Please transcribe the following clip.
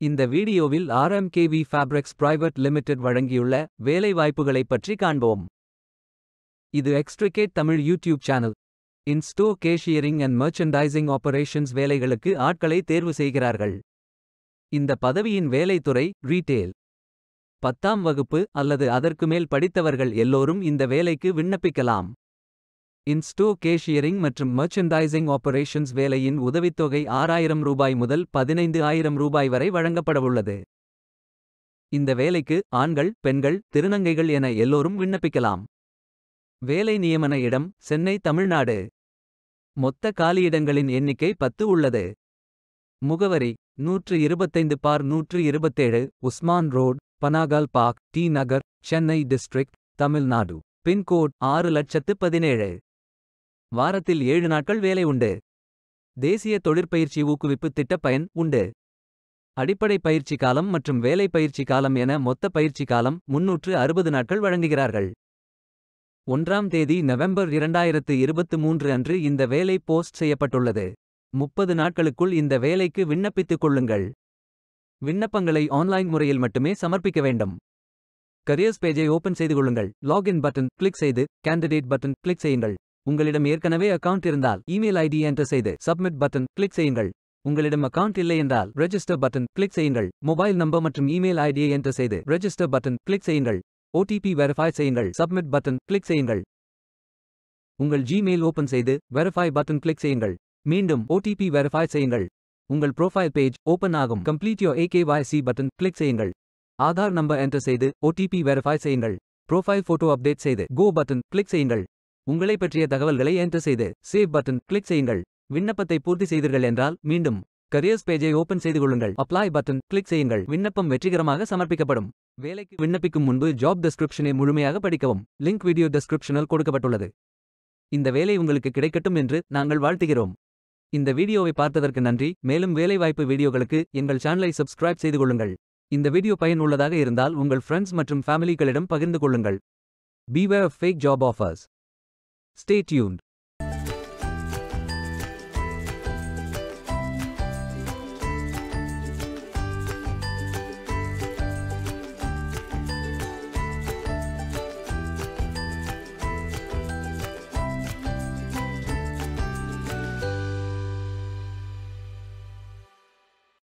இந்த வீடியோவில் RMKV fabrics private limited வழங்கியுள்ள வேலைவாய்ப்புகளைப் பற்றி காண்போம் இது extricate Tamil YouTube channel in store cashiering and merchandising operations வேலைகளுக்கு ஆட்களை தேர்வு செய்கிறார்கள் இந்த பதவியின் வேலைத்துறை ரீட்டெயில் பத்தாம் வகுப்பு அல்லது அதற்கு மேல் படித்தவர்கள் எல்லோரும் இந்த வேலைக்கு விண்ணப்பிக்கலாம் இன்ஸ்டோ கேஷியரிங் மற்றும் மெர்ச்சன்டைசிங் ஆபரேஷன்ஸ் வேலையின் உதவித்தொகை ஆறாயிரம் ரூபாய் முதல் பதினைந்து ஆயிரம் ரூபாய் வரை வழங்கப்படவுள்ளது இந்த வேலைக்கு ஆண்கள் பெண்கள் திருநங்கைகள் என எல்லோரும் விண்ணப்பிக்கலாம் வேலை நியமன இடம் சென்னை தமிழ்நாடு மொத்த காலியிடங்களின் எண்ணிக்கை பத்து உள்ளது முகவரி நூற்று இருபத்தைந்து பார் நூற்று இருபத்தேழு Usman road Panagal park T Nagar Chennai district Tamil Nadu pincode ஆறு லட்சத்து பதினேழு வாரத்தில் ஏழு நாட்கள் வேலை உண்டு தேசிய தொழிற்பயிற்சி ஊக்குவிப்பு திட்ட பயன் உண்டு அடிப்படை பயிற்சி காலம் மற்றும் வேலை பயிற்சி காலம் என மொத்த பயிற்சி காலம் முன்னூற்று அறுபது நாட்கள் வழங்குகிறார்கள் ஒன்றாம் தேதி நவம்பர் இரண்டாயிரத்து இருபத்து மூன்று அன்று இந்த வேலை போஸ்ட் செய்யப்பட்டுள்ளது முப்பது நாட்களுக்குள் இந்த வேலைக்கு விண்ணப்பித்துக் கொள்ளுங்கள் விண்ணப்பங்களை ஆன்லைன் முறையில் மட்டுமே சமர்ப்பிக்க வேண்டும் கரியர்ஸ் பேஜை ஓபன் செய்து கொள்ளுங்கள் லாகின் பட்டன் கிளிக் செய்து கேண்டிடேட் பட்டன் கிளிக் செய்யுங்கள் உங்களிடம் ஏற்கனவே அக்கவுண்ட் இருந்தால் இமெயில் ஐடி என்டர் செய்து சப்மிட் பட்டன் கிளிக் செய்யுங்கள் உங்களிடம் அக்கவுண்ட் இல்லை என்றால் ரெஜிஸ்டர் பட்டன் கிளிக் செய்யுங்கள் மொபைல் நம்பர் மற்றும் இமெயில் ஐடியை என்டர் செய்து ரெஜிஸ்டர் பட்டன் கிளிக் செய்யுங்கள் ஓடிபி வெரிஃபை செய்யுங்கள் சப்மிட் பட்டன் கிளிக் செய்யுங்கள் உங்கள் ஜிமெயில் ஓபன் செய்து வெரிஃபை பட்டன் கிளிக் செய்யுங்கள் மீண்டும் ஓடிபி வெரிஃபை செய்யுங்கள் உங்கள் ப்ரொஃபைல் பேஜ் ஓபன் ஆகும் complete your eKYC button click செய்யுங்கள் ஆதார் நம்பர் என்டர் செய்து ஓடிபி வெரிஃபை செய்யுங்கள் ப்ரொஃபைல் போட்டோ அப்டேட் செய்து கோ பட்டன் கிளிக் செய்யுங்கள் உங்களை பற்றிய தகவல்களை என்டர் செய்து சேவ் பட்டன் கிளிக் செய்யுங்கள் விண்ணப்பத்தை பூர்த்தி செய்தீர்கள் என்றால் மீண்டும் கரியர்ஸ் பேஜை ஓபன் செய்து கொள்ளுங்கள் அப்ளை பட்டன் கிளிக் செய்யுங்கள் விண்ணப்பம் வெற்றிகரமாக சமர்ப்பிக்கப்படும் வேலைக்கு விண்ணப்பிக்கும் முன்பு ஜாப் டெஸ்கிரிப்ஷனை முழுமையாக படிக்கவும் லிங்க் வீடியோ டெஸ்கிரிப்ஷனில் கொடுக்கப்பட்டுள்ளது இந்த வேலை உங்களுக்கு கிடைக்கட்டும் என்று நாங்கள் வாழ்த்துகிறோம் இந்த வீடியோவை பார்த்ததற்கு நன்றி மேலும் வேலைவாய்ப்பு வீடியோகளுக்கு எங்கள் சேனலை சப்ஸ்கிரைப் செய்து கொள்ளுங்கள் இந்த வீடியோ பயனுள்ளதாக இருந்தால் உங்கள் ஃப்ரெண்ட்ஸ் மற்றும் ஃபேமிலிகளிடம் பகிர்ந்து கொள்ளுங்கள் beware of fake job offers stay tuned